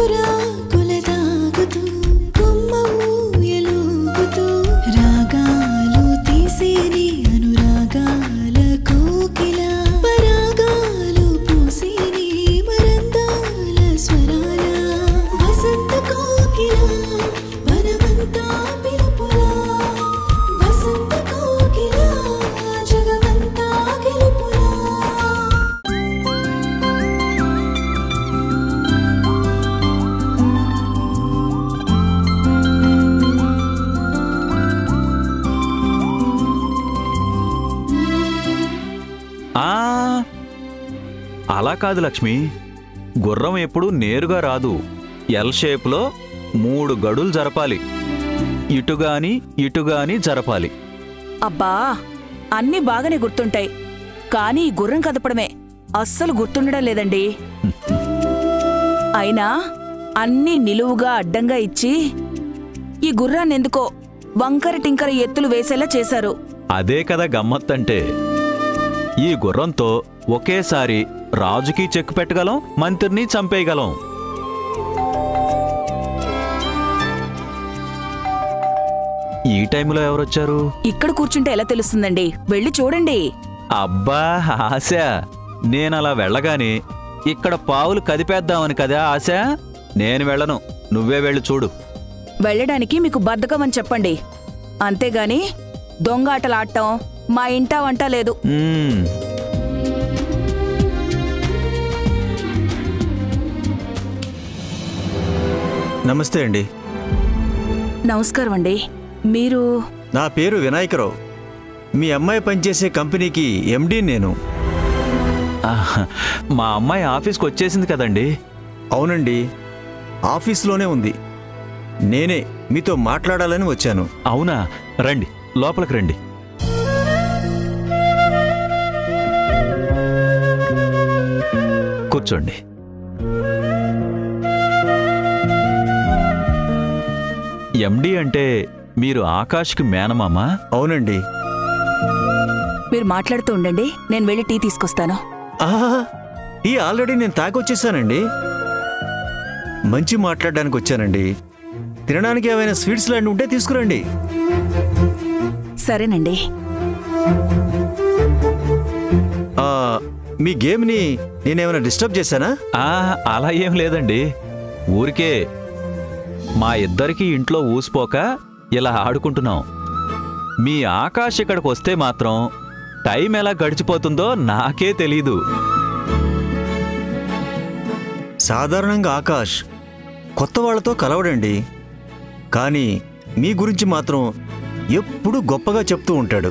చిగురాకుల తాగుతూ కొమ్మ ఊయలూగుతూ రాగాలు తీసేని అనురాగాల కోకిల పరాగాలు పూసేని మరందాల స్వరాల వసంత కోకిల వనమంతా పిలుపులా వసంత కోకిల జగమంతా గెలుపులా ఆ అలా కాదు లక్ష్మి గుర్రం ఎప్పుడు నేరుగా రాదు ఎల్ షేప్లో మూడు గడులు జరపాలి ఇటుగాని ఇటుగాని జరపాలి అబ్బా అన్నీ బాగానే గుర్తుంటాయి కానీ ఈ గుర్రం కదపడమే అస్సలు గుర్తుండడం లేదండి అయినా అన్నీ నిలువుగా అడ్డంగా ఇచ్చి ఈ గుర్రాన్ని ఎందుకో వంకర టింకర ఎత్తులు వేసేలా చేశారు అదే కదా గమ్మత్తంటే ఈ గుర్రంతో ఒకేసారి రాజుకి చెక్కు పెట్టగలం మంత్రిని చంపేయగలం ఈ టైంలో ఎవరొచ్చారు ఇక్కడ కూర్చుంటే ఎలా తెలుస్తుందండి వెళ్ళి చూడండి అబ్బా ఆశ నేనలా వెళ్ళగానే ఇక్కడ పావులు కదిపేద్దామని కదా ఆశ నేను వెళ్ళను నువ్వే వెళ్ళి చూడు వెళ్ళడానికి మీకు బద్ధకం అని చెప్పండి అంతేగాని దొంగ ఆటలు ఆడటం మా ఇంటా వంట లేదు మ్మ్. నమస్తే అండి నమస్కారం అండి మీరు నా పేరు వినాయకరావు మీ అమ్మాయి పనిచేసే కంపెనీకి ఎండీ నేను ఆహ్, మా అమ్మాయి ఆఫీస్కి వచ్చేసింది కదండి అవునండి ఆఫీస్లోనే ఉంది నేనే మీతో మాట్లాడాలని వచ్చాను అవునా రండి లోపలికి రండి కూర్చోండి ఎండి అంటే మీరు ఆకాష్కి మేనమామా అవునండి మీరు మాట్లాడుతూ ఉండండి నేను వెళ్ళి టీ తీసుకొస్తాను ఆహా ఈ ఆల్రెడీ నేను తాగొచ్చేసానండి మంచి మాట్లాడడానికి వచ్చానండి తినడానికి ఏమైనా స్వీట్స్ లాంటి ఉంటే తీసుకురండి సరేనండి ఆ, మీ గేమ్ని నేనేమైనా డిస్టర్బ్ చేశానా ఆ, అలా ఏం లేదండి ఊరికే మా ఇద్దరికి ఇంట్లో ఊసిపోక ఇలా ఆడుకుంటున్నాం మీ ఆకాశ్ ఇక్కడికి వస్తే మాత్రం టైం ఎలా గడిచిపోతుందో నాకే తెలీదు సాధారణంగా ఆకాష్ కొత్త వాళ్ళతో కలవడండి కానీ మీ గురించి మాత్రం ఎప్పుడూ గొప్పగా చెప్తూ ఉంటాడు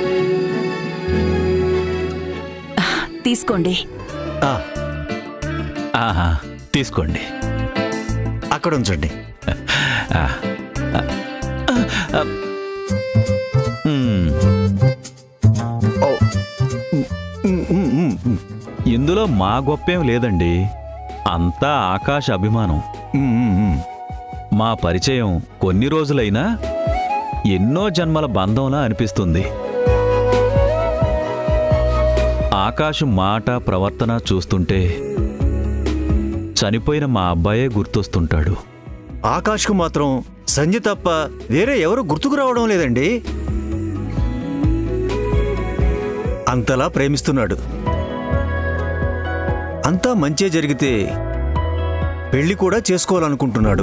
తీసుకోండి ఆ, ఆహా తీసుకోండి అక్కడ ఉంచండి ఆ, ఆ, ఆ, మ్మ్. ఓ, ఉమ్, ఉమ్, ఉమ్, ఉమ్, ఇందులో మా గొప్పేం లేదండి అంతా ఆకాశ అభిమానం ఉమ్, ఉమ్, ఉమ్. మా పరిచయం కొన్ని రోజులైనా ఎన్నో జన్మల బంధంలా అనిపిస్తుంది ఆకాశం మాట ప్రవర్తన చూస్తుంటే చనిపోయిన మా అబ్బాయే గుర్తొస్తుంటాడు ఆకాష్కు మాత్రం సంజయ్ తప్ప వేరే ఎవరు గుర్తుకు రావడం లేదండి అంతలా ప్రేమిస్తున్నాడు అంతా మంచే జరిగితే పెళ్లి కూడా చేసుకోవాలనుకుంటున్నాడు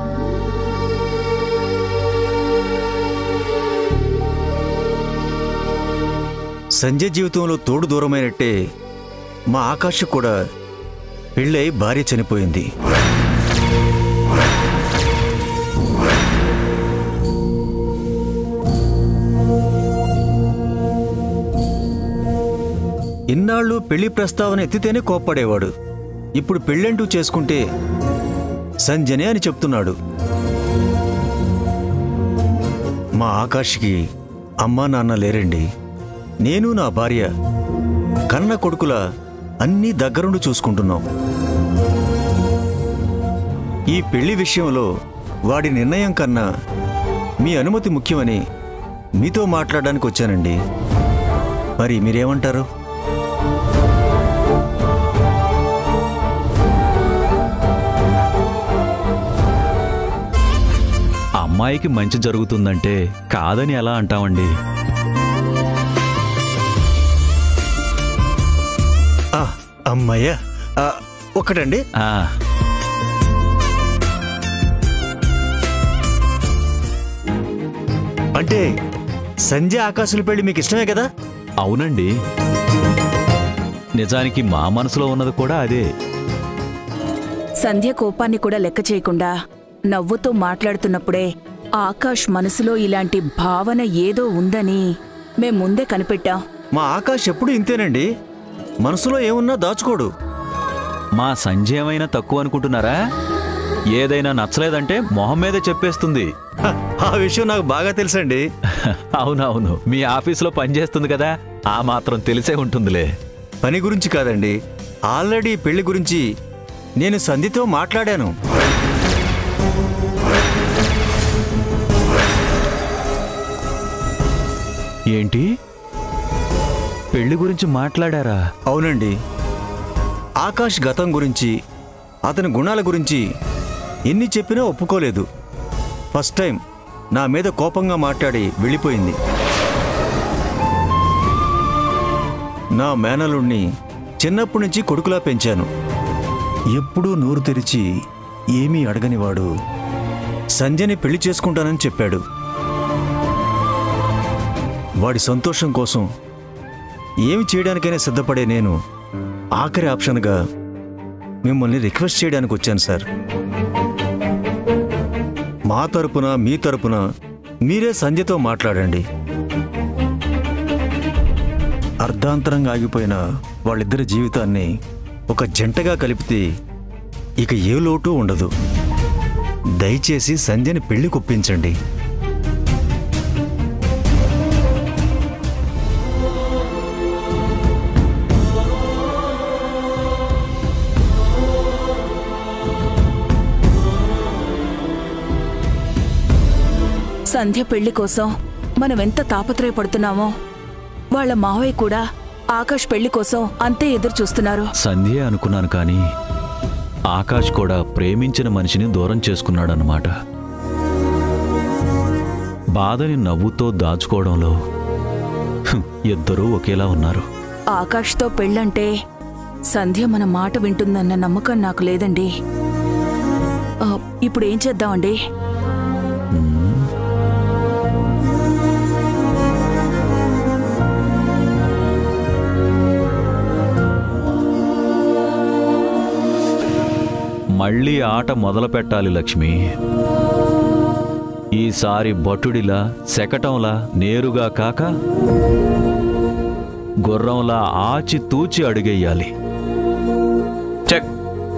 సంజయ్ జీవితంలో తోడు దూరమైనట్టే మా ఆకాశ్ కూడా పెళ్ళై భార్య చనిపోయింది ఇన్నాళ్ళు పెళ్లి ప్రస్తావన ఎత్తితేనే కోప్పడేవాడు ఇప్పుడు పెళ్ళంటూ చేసుకుంటే సంజనే అని చెప్తున్నాడు మా ఆకాష్కి అమ్మా నాన్న లేరండి నేను నా భార్య కన్న కొడుకుల అన్నీ దగ్గరుండి చూసుకుంటున్నాం ఈ పెళ్లి విషయంలో వాడి నిర్ణయం కన్నా మీ అనుమతి ముఖ్యమని మీతో మాట్లాడడానికి వచ్చానండి మరి మీరేమంటారు అమ్మాయికి మంచి జరుగుతుందంటే కాదని ఎలా అంటామండి ఆ, అమ్మయ్యా ఆ, ఒక్కటండి ఆ, అంటే సంజయ్ ఆకాశుల పెళ్లి మీకు ఇష్టమే కదా అవునండి నిజానికి మా మనసులో ఉన్నది కూడా అదే సంధ్య కోపాన్ని కూడా లెక్క చేయకుండా నవ్వుతూ మాట్లాడుతున్నప్పుడే ఆకాష్ మనసులో ఇలాంటి భావన ఏదో ఉందని మేం ముందే కనిపెట్టాం మా ఆకాశ్ ఎప్పుడు ఇంతేనండి మనసులో ఏమున్నా దాచుకోడు మా సంజయ్ ఏమైనా తక్కువ అనుకుంటున్నారా ఏదైనా నచ్చలేదంటే మొహం మీదే చెప్పేస్తుంది హ, ఆ విషయం నాకు బాగా తెలుసండి అవునవును మీ ఆఫీసులో పనిచేస్తుంది కదా ఆ మాత్రం తెలిసే ఉంటుందిలే పని గురించి కాదండి ఆల్రెడీ పెళ్లి గురించి నేను సంధితో మాట్లాడాను ఏంటి పెళ్లి గురించి మాట్లాడారా అవునండి ఆకాష్ గతం గురించి అతని గుణాల గురించి ఎన్ని చెప్పినా ఒప్పుకోలేదు ఫస్ట్ టైం నా మీద కోపంగా మాట్లాడి వెళ్ళిపోయింది నా మేనలుణ్ణి చిన్నప్పటి నుంచి కొడుకులా పెంచాను ఎప్పుడూ నోరు తెరిచి ఏమీ అడగనివాడు సంజయ్ని పెళ్లి చేసుకుంటానని చెప్పాడు వాడి సంతోషం కోసం ఏమి చేయడానికైనా సిద్ధపడే నేను ఆఖరి ఆప్షన్గా మిమ్మల్ని రిక్వెస్ట్ చేయడానికి వచ్చాను సార్ మా తరపున మీ తరపున మీరే సంధ్యతో మాట్లాడండి అర్ధాంతరంగా ఆగిపోయిన వాళ్ళిద్దరి జీవితాన్ని ఒక జంటగా కలిపితే ఇక ఏ లోటు ఉండదు దయచేసి సంధ్యని పెళ్లి కొప్పించండి సంధ్య పెళ్లి కోసం మనం ఎంత తాపత్రయపడుతున్నామో వాళ్ళ మావయ్య కూడా ఆకాష్ పెళ్లి కోసం అంతే ఎదురు చూస్తున్నారు సంధ్యే అనుకున్నాను కానీ ఆకాష్ కూడా ప్రేమించిన మనిషిని దూరం చేసుకున్నాడన్నమాట బాధని నవ్వుతో దాచుకోవడంలో హ్మ్, ఇద్దరూ ఒకేలా ఉన్నారు ఆకాష్తో పెళ్ళంటే సంధ్య మన మాట వింటుందన్న నమ్మకం నాకు లేదండి ఆ, ఇప్పుడు ఏం చేద్దామండి మళ్ళీ ఆట మొదలు పెట్టాలి లక్ష్మి ఈసారి భటుడిలా శకటంలా నేరుగా కాక గుర్రంలా ఆచి తూచి అడుగెయ్యాలి చెక్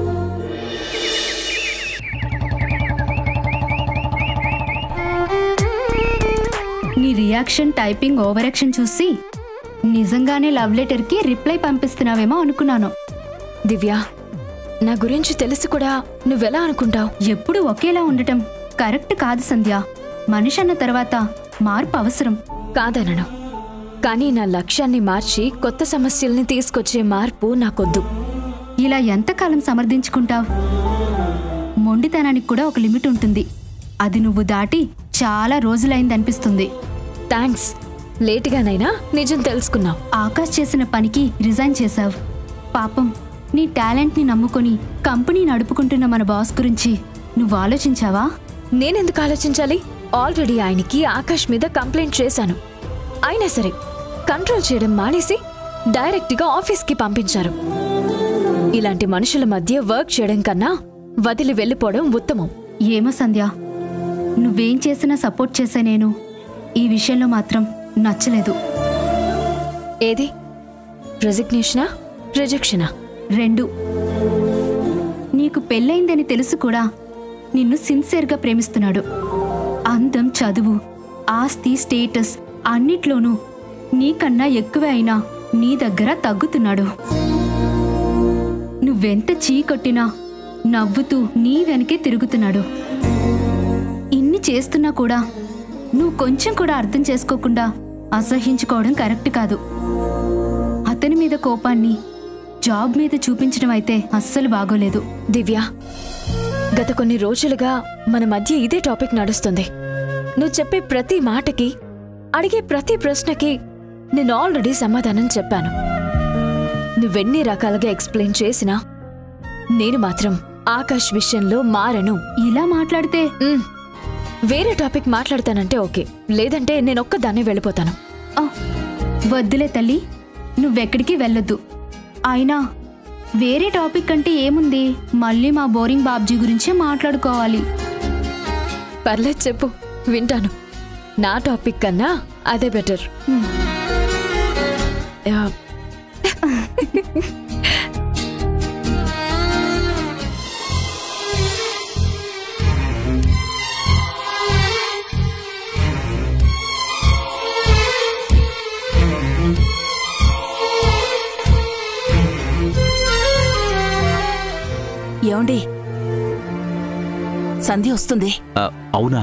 నీ రియాక్షన్ టైపింగ్ ఓవర్ యాక్షన్ చూసి నిజంగానే లవ్ లెటర్కి రిప్లై పంపిస్తున్నావేమో అనుకున్నాను దివ్య నా గురించి తెలిసి కూడా నువ్వెలా అనుకుంటావు ఎప్పుడు ఒకేలా ఉండటం కరెక్ట్ కాదు సంధ్య మనిషి అన్న తర్వాత మార్పు అవసరం కాదనను కానీ నా లక్ష్యాన్ని మార్చి కొత్త సమస్యల్ని తీసుకొచ్చే మార్పు నాకొద్దు ఇలా ఎంతకాలం సమర్థించుకుంటావు మొండితనానికి కూడా ఒక లిమిట్ ఉంటుంది అది నువ్వు దాటి చాలా రోజులైందనిపిస్తుంది థ్యాంక్స్ లేటుగానైనా నిజం తెలుసుకున్నావు ఆకాష్ చేసిన పనికి రిజైన్ చేశావు పాపం నీ టాలెంట్ని నమ్ముకొని కంపెనీ నడుపుకుంటున్న మన బాస్ గురించి నువ్వు ఆలోచించావా నేనెందుకు ఆలోచించాలి ఆల్రెడీ ఆయనకి ఆకాష్ మీద కంప్లైంట్ చేశాను అయినా సరే కంట్రోల్ చేయడం మానేసి డైరెక్ట్గా ఆఫీస్కి పంపించారు ఇలాంటి మనుషుల మధ్య వర్క్ చేయడం కన్నా వదిలి వెళ్ళిపోవడం ఉత్తమం ఏమో సంధ్య నువ్వేం చేసినా సపోర్ట్ చేసే నేను ఈ విషయంలో మాత్రం నచ్చలేదు ఏది రెసిగ్నేషనా రిజెక్షనా రెండు నీకు పెళ్ళైందని తెలుసు కూడా నిన్ను సిన్సియర్గా ప్రేమిస్తున్నాడు అందం చదువు ఆస్తి స్టేటస్ అన్నిట్లోనూ నీకన్నా ఎక్కువే అయినా నీ దగ్గర తగ్గుతున్నాడు నువ్వెంత చీకొట్టినా నవ్వుతూ నీ వెనకే తిరుగుతున్నాడు ఇన్ని చేస్తున్నా కూడా నువ్వు కొంచెం కూడా అర్థం చేసుకోకుండా అసహించుకోవడం కరెక్ట్ కాదు అతని మీద కోపాన్ని జాబ్ మీద చూపించడం అయితే అస్సలు బాగోలేదు దివ్య గత కొన్ని రోజులుగా మన మధ్య ఇదే టాపిక్ నడుస్తుంది నువ్వు చెప్పే ప్రతి మాటకి అడిగే ప్రతి ప్రశ్నకి నేను ఆల్రెడీ సమాధానం చెప్పాను నువ్వెన్ని రకాలుగా ఎక్స్ప్లెయిన్ చేసినా నేను మాత్రం ఆకాష్ విషయంలో మారను ఇలా మాట్లాడితే మ్, వేరే టాపిక్ మాట్లాడతానంటే ఓకే లేదంటే నేను ఒక్కదాన్నే వెళ్ళిపోతాను ఆ, వద్దులే తల్లి నువ్వెక్కడికి వెళ్ళొద్దు అయినా వేరే టాపిక్ అంటే ఏముంది మళ్ళీ మా బోరింగ్ బాబ్జీ గురించే మాట్లాడుకోవాలి పర్లేదు చెప్పు వింటాను నా టాపిక్ కన్నా అదే బెటర్ ఆ, ఏమండి సంధ్య వస్తుంది ఆ, అవునా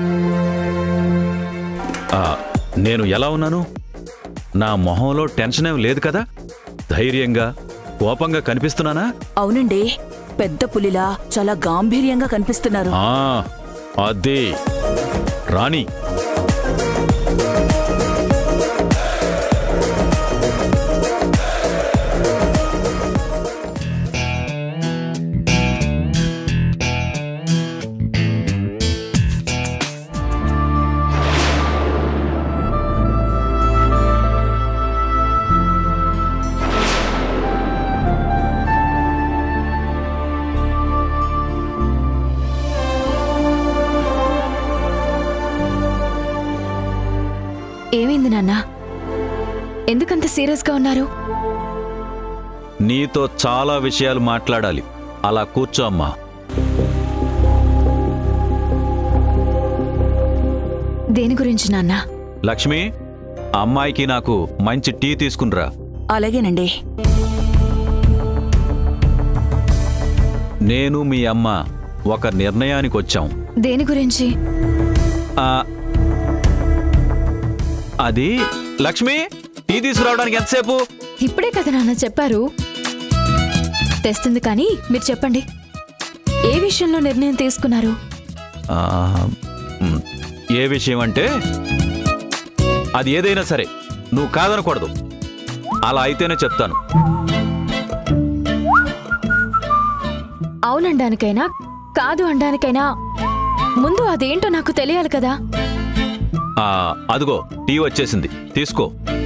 ఆ, నేను ఎలా ఉన్నాను నా మొహంలో టెన్షన్ ఏం లేదు కదా ధైర్యంగా కోపంగా కనిపిస్తున్నానా అవునండి పెద్ద పులిలా చాలా గాంభీర్యంగా కనిపిస్తున్నారు ఆ, అదే రాణి ఏమైంది నాన్న ఎందుకంత సీరియస్గా ఉన్నారు నీతో చాలా విషయాలు మాట్లాడాలి అలా కూర్చో అమ్మా దేని గురించి నాన్న లక్ష్మి అమ్మాయికి నాకు మంచి టీ తీసుకునిరా అలాగేనండి నేను మీ అమ్మ ఒక నిర్ణయానికి వచ్చాం దేని గురించి ఆ, అది లక్ష్మి టీ తీసుకురావడానికి ఎంతసేపు ఇప్పుడే కదా నాన్న చెప్పారు తెస్తుంది కానీ మీరు చెప్పండి ఏ విషయంలో నిర్ణయం తీసుకున్నారు ఆ, మ్, ఏ విషయం అంటే అది ఏదైనా సరే నువ్వు కాదనకూడదు అలా అయితేనే చెప్తాను అవునడానికైనా కాదు అనడానికైనా ముందు అదేంటో నాకు తెలియాలి కదా ఆ, అదిగో టీ వచ్చేసింది తీసుకో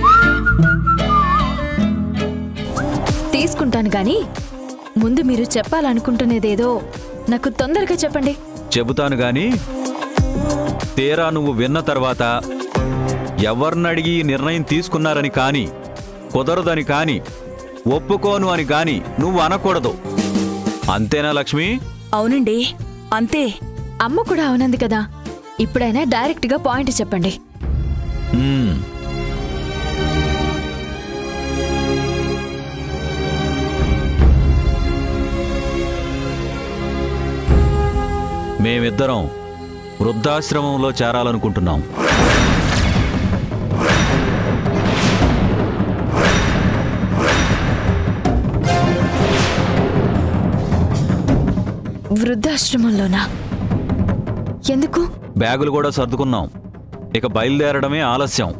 తీసుకుంటాను గాని ముందు మీరు చెప్పాలనుకుంటున్నదేదో నాకు తొందరగా చెప్పండి చెబుతాను గాని తీరా నువ్వు విన్న తర్వాత ఎవరినడిగి ఈ నిర్ణయం తీసుకున్నారని కాని కుదరదని కాని ఒప్పుకోను అని కాని నువ్వు అనకూడదు అంతేనా లక్ష్మి అవునండి అంతే అమ్మ కూడా అవునంది కదా ఇప్పుడైనా డైరెక్ట్గా పాయింట్ చెప్పండి మ్మ్. మేమిద్దరం వృద్ధాశ్రమంలో చేరాలనుకుంటున్నాం వృద్ధాశ్రమంలోనా ఎందుకు బ్యాగులు కూడా సర్దుకున్నాం ఇక బయలుదేరడమే ఆలస్యం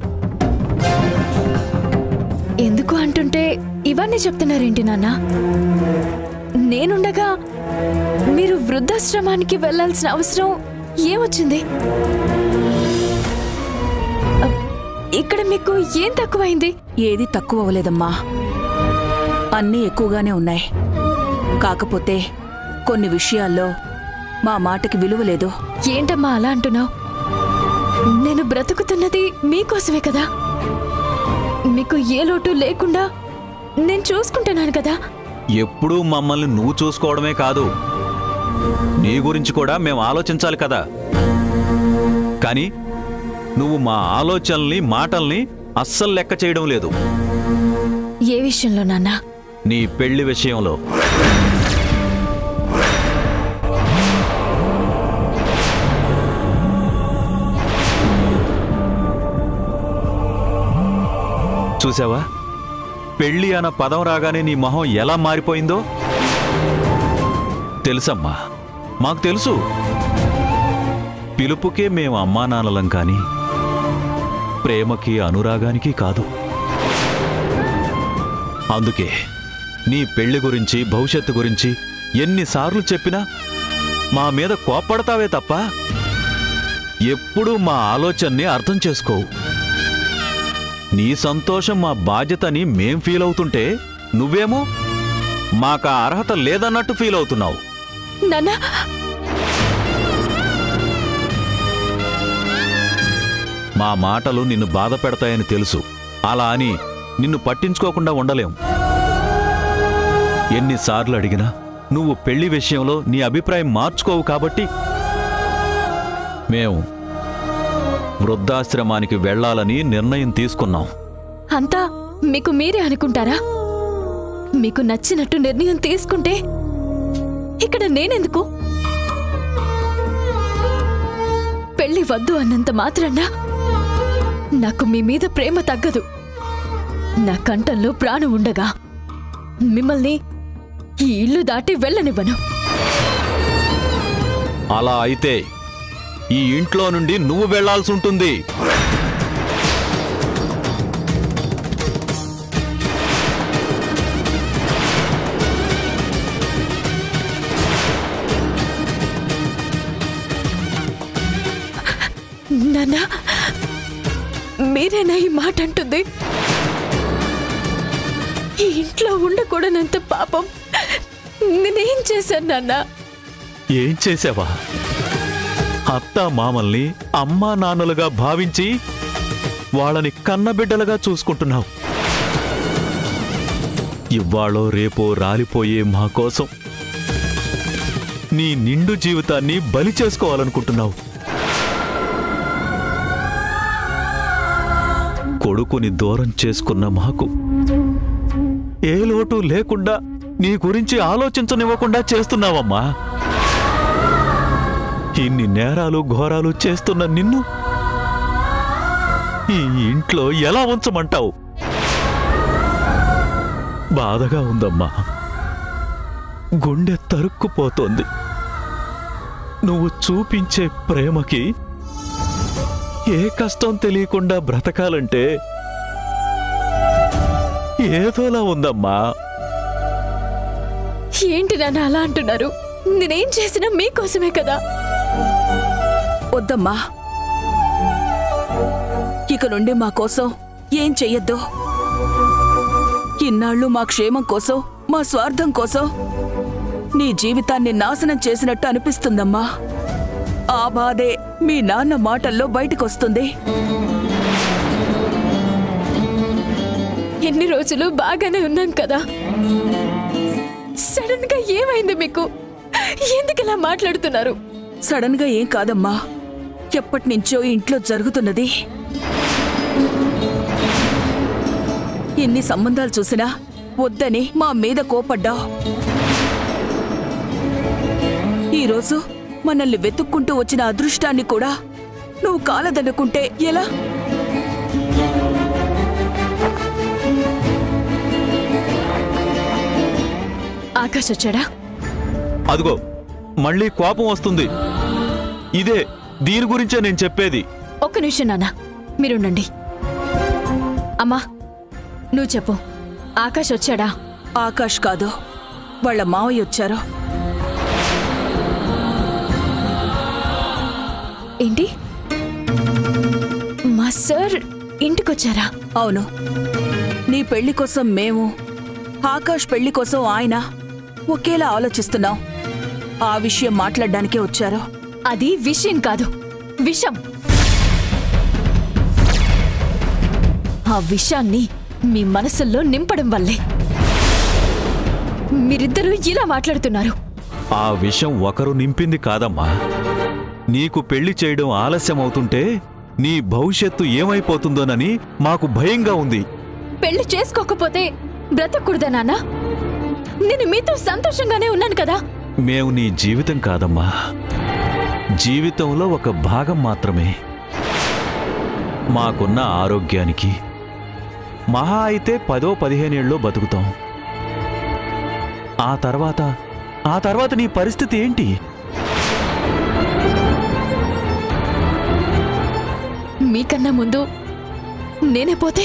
ఎందుకు అంటుంటే ఇవన్నీ చెప్తున్నారేంటి నాన్న నేనుండగా మీరు వృద్ధాశ్రమానికి వెళ్ళాల్సిన అవసరం ఏమొచ్చింది అ, ఇక్కడ మీకు ఏం తక్కువైంది ఏది తక్కువ అవ్వలేదమ్మా అన్నీ ఎక్కువగానే ఉన్నాయి కాకపోతే కొన్ని విషయాల్లో మా మాటకి విలువ లేదు ఏంటమ్మా అలా అంటున్నావు నేను బ్రతుకుతున్నది మీకోసమే కదా మీకు ఏ లోటు లేకుండా నేను చూసుకుంటున్నాను కదా ఎప్పుడూ మమ్మల్ని నువ్వు చూసుకోవడమే కాదు నీ గురించి కూడా మేము ఆలోచించాలి కదా కానీ నువ్వు మా ఆలోచనల్ని మాటల్ని అస్సలు లెక్క చేయడం లేదు ఏ విషయంలో నాన్న నీ పెళ్లి విషయంలో చూసావా పెళ్లి అన్న పదం రాగానే నీ మొహం ఎలా మారిపోయిందో తెలుసమ్మా మాకు తెలుసు పిలుపుకే మేము అమ్మా నాన్నలం కాని ప్రేమకి అనురాగానికి కాదు అందుకే నీ పెళ్లి గురించి భవిష్యత్తు గురించి ఎన్నిసార్లు చెప్పినా మా మీద కోప్పడతావే తప్ప ఎప్పుడూ మా ఆలోచనని అర్థం చేసుకోవు నీ సంతోషం మా బాధ్యతని మేం ఫీల్ అవుతుంటే నువ్వేమో మాకా అర్హత లేదన్నట్టు ఫీల్ అవుతున్నావు నాన్న మా మాటలు నిన్ను బాధ పెడతాయని తెలుసు అలా అని నిన్ను పట్టించుకోకుండా ఉండలేం ఎన్నిసార్లు అడిగినా నువ్వు పెళ్లి విషయంలో నీ అభిప్రాయం మార్చుకోవు కాబట్టి మేము వృద్ధాశ్రమానికి వెళ్ళాలని నిర్ణయం తీసుకున్నాం అంతా మీకు మీరే అనుకుంటారా మీకు నచ్చినట్టు నిర్ణయం తీసుకుంటే ఇక్కడ నేనెందుకు పెళ్లి వద్దు అన్నంత మాత్రాన నాకు మీ మీద ప్రేమ తగ్గదు నా కంఠంలో ప్రాణం ఉండగా మిమ్మల్ని ఈ ఇల్లు దాటి వెళ్ళనివ్వను అలా అయితే ఈ ఇంట్లో నుండి నువ్వు వెళ్లాల్సి ఉంటుంది నాన్న మీరేనా ఈ మాట అంటుంది ఈ ఇంట్లో ఉండకూడనంత పాపం నేనేం చేశాను నాన్న ఏం చేసావా అత్త మామల్ని అమ్మా నాన్నలుగా భావించి వాళ్ళని కన్నబిడ్డలుగా చూసుకుంటున్నావు ఇవ్వాళో రేపో రాలిపోయే మా కోసం నీ నిండు జీవితాన్ని బలి చేసుకోవాలనుకుంటున్నావు కొడుకుని దూరం చేసుకున్న మాకు ఏ లోటు లేకుండా నీ గురించి ఆలోచించనివ్వకుండా చేస్తున్నావమ్మా ఇన్ని నేరాలు ఘోరాలు చేస్తున్న నిన్ను ఈ ఇంట్లో ఎలా ఉంచమంటావు బాధగా ఉందమ్మా గుండె తరుక్కుపోతోంది నువ్వు చూపించే ప్రేమకి ఏ కష్టం తెలియకుండా బ్రతకాలంటే ఏదోలా ఉందమ్మా ఏంటి నాన్న అలా అంటున్నారు నేనేం చేసినా మీకోసమే కదా వద్దమ్మా ఇక నుండి మా కోసం ఏం చెయ్యొద్దు ఇన్నాళ్ళు మా క్షేమం కోసం మా స్వార్థం కోసం నీ జీవితాన్ని నాశనం చేసినట్టు అనిపిస్తుందమ్మా ఆ బాధే మీ నాన్న మాటల్లో బయటకొస్తుంది ఎన్ని రోజులు బాగానే ఉన్నాం కదా సడన్ గా ఏమైంది మీకు ఎందుకు ఇలా మాట్లాడుతున్నారు సడన్ గా ఏం కాదమ్మా ఎప్పటి నుంచో ఇంట్లో జరుగుతున్నది ఎన్ని సంబంధాలు చూసినా వద్దని మా మీద కోపడ్డావు ఈరోజు మనల్ని వెతుక్కుంటూ వచ్చిన అదృష్టాన్ని కూడా నువ్వు కాలదనుకుంటే ఎలా ఆకాశ్ వచ్చాడా అదిగో మళ్ళీ కోపం వస్తుంది ఇదే దీని గురించే నేను చెప్పేది ఒక్క నిమిషం నాన్న మీరుండండి అమ్మా నువ్వు చెప్పు ఆకాశ్ వచ్చాడా ఆకాష్ కాదు వాళ్ళ మావయ్య వచ్చారు ఏంటి మా సార్ ఇంటికొచ్చారా అవును నీ పెళ్లి కోసం మేము ఆకాష్ పెళ్లి కోసం ఆయన ఒకేలా ఆలోచిస్తున్నాం ఆ విషయం మాట్లాడడానికే వచ్చారు అది విషయం కాదు విషం ఆ విషాన్ని మీ మనసుల్లో నింపడం వల్లే మీరిద్దరూ ఇలా మాట్లాడుతున్నారు ఆ విషయం ఒకరు నింపింది కాదమ్మా నీకు పెళ్లి చేయడం ఆలస్యం అవుతుంటే నీ భవిష్యత్తు ఏమైపోతుందోనని మాకు భయంగా ఉంది పెళ్లి చేసుకోకపోతే బ్రతకూడదా నాన్న నేను మీతో సంతోషంగానే ఉన్నాను కదా మేము నీ జీవితం కాదమ్మా జీవితంలో ఒక భాగం మాత్రమే మాకున్న ఆరోగ్యానికి మహా అయితే పదో పదిహేనేళ్ళలో బతుకుతాం ఆ తర్వాత ఆ తర్వాత నీ పరిస్థితి ఏంటి మీకన్నా ముందు నేనే పోతే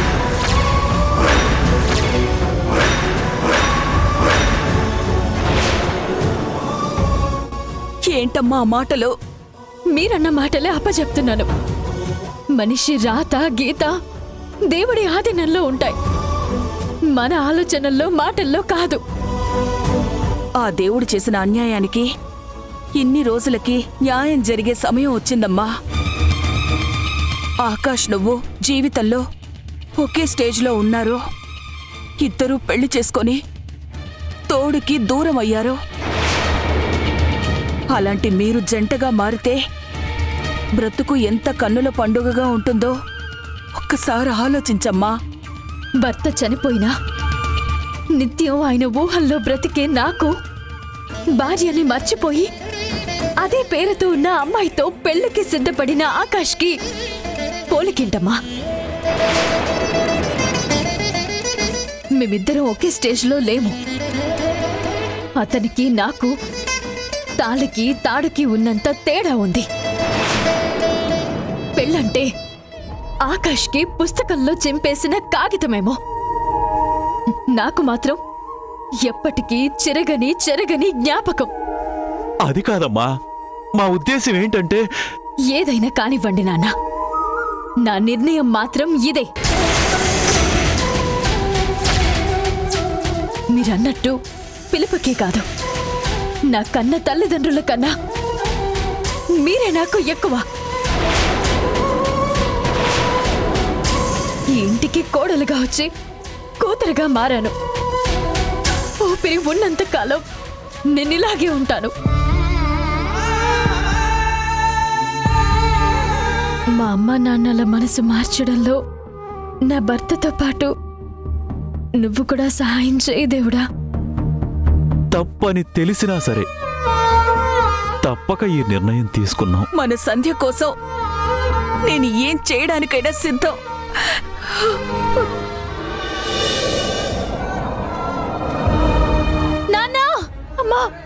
ఏంటమ్మా ఆ మాటలు మీరన్న మాటలే అప్పచెప్తున్నాను మనిషి రాత గీత దేవుడి ఆధీనంలో ఉంటాయి మన ఆలోచనల్లో మాటల్లో కాదు ఆ దేవుడు చేసిన అన్యాయానికి ఇన్ని రోజులకి న్యాయం జరిగే సమయం వచ్చిందమ్మా ఆకాష్ నువ్వు జీవితంలో ఒకే స్టేజ్లో ఉన్నారు ఇద్దరూ పెళ్లి చేసుకొని తోడుకి దూరం అయ్యారు అలాంటి మీరు జంటగా మారితే బ్రతుకు ఎంత కన్నుల పండుగగా ఉంటుందో ఒక్కసారి ఆలోచించమ్మా భర్త చనిపోయినా నిత్యం ఆయన ఊహల్లో బ్రతికే నాకు భార్యని మర్చిపోయి అదే పేరుతో ఉన్న అమ్మాయితో పెళ్లికి సిద్ధపడిన ఆకాష్కి పోలికింటమ్మా మేమిద్దరం ఒకే స్టేజ్లో లేము అతనికి నాకు తాళికి తాడుకి ఉన్నంత తేడా ఉంది పెళ్ళంటే ఆకాష్కి పుస్తకంలో చింపేసిన కాగితమేమో నాకు మాత్రం ఎప్పటికీ చిరగని చెరగని జ్ఞాపకం అది కాదమ్మా మా ఉద్దేశం ఏంటంటే ఏదైనా కానివ్వండి నాన్న నా నిర్ణయం మాత్రం ఇదే మీరన్నట్టు పిలుపుకే కాదు నా కన్న తల్లిదండ్రుల కన్నా మీరే నాకు ఎక్కువ ఈ ఇంటికి కోడలుగా వచ్చి కూతురుగా మారాను ఊపిరి ఉన్నంత కాలం నేను ఇలాగే ఉంటాను మా అమ్మ నాన్నల మనసు మార్చడంలో నా భర్తతో పాటు నువ్వు కూడా సహాయం చేయి దేవుడా తప్పని తెలిసినా సరే తప్పక ఈ నిర్ణయం తీసుకున్నాం మన సంధ్య కోసం నేను ఏం చేయడానికైనా సిద్ధం నాన్నా అమ్మా